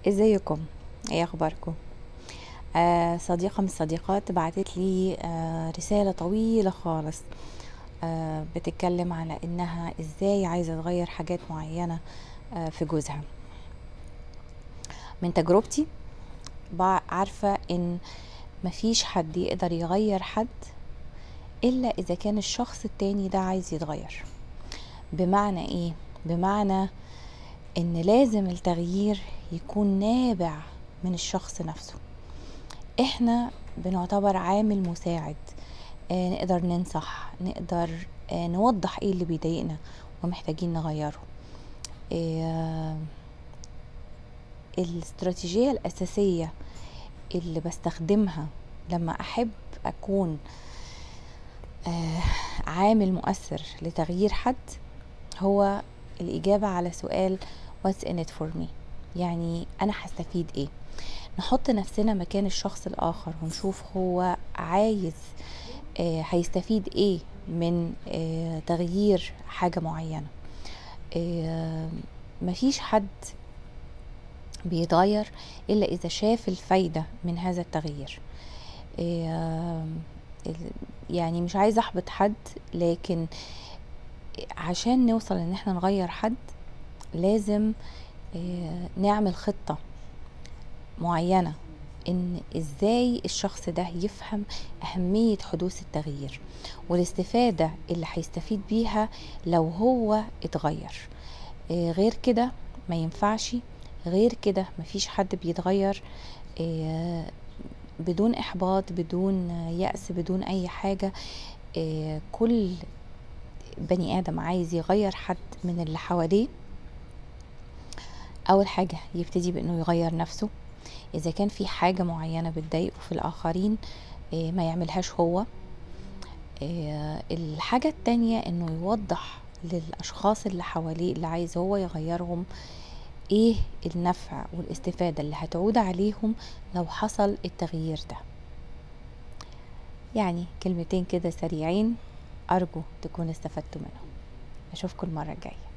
ازيكم ايه اخباركم آه صديقة من الصديقات بعتت لي آه رسالة طويلة خالص آه بتتكلم على انها ازاي عايزة تغير حاجات معينة آه في جوزها من تجربتي بع- عارفة ان مفيش حد يقدر يغير حد الا اذا كان الشخص التاني ده عايز يتغير بمعنى ايه بمعنى ان لازم التغيير يكون نابع من الشخص نفسه احنا بنعتبر عامل مساعد آه نقدر ننصح نقدر آه نوضح ايه اللي بيضايقنا ومحتاجين نغيره آه الاستراتيجية الأساسية اللي بستخدمها لما أحب أكون آه عامل مؤثر لتغيير حد هو الإجابة على سؤال what's in it for me يعني أنا هستفيد إيه نحط نفسنا مكان الشخص الآخر ونشوف هو عايز آه هيستفيد إيه من آه تغيير حاجة معينة آه مفيش حد بيتغير إلا إذا شاف الفايدة من هذا التغيير آه ال- يعني مش عايزة أحبط حد لكن عشان نوصل ان احنا نغير حد لازم آه، نعمل خطة معينة ان ازاي الشخص ده يفهم اهمية حدوث التغيير والاستفادة اللي هيستفيد بيها لو هو اتغير آه، غير كده ما ينفعش غير كده مفيش حد بيتغير آه، بدون احباط بدون يأس بدون اي حاجة آه، كل بني ادم عايز يغير حد من اللي حواليه اول حاجة يبتدي بانه يغير نفسه اذا كان في حاجة معينة بتضايقه في الاخرين إيه، ما يعملهاش هو إيه، الحاجة التانية انه يوضح للاشخاص اللي حواليه اللي عايز هو يغيرهم ايه النفع والاستفادة اللي هتعود عليهم لو حصل التغيير ده يعني كلمتين كده سريعين ارجو تكونوا استفدتوا منهم اشوفكم المرة الجاية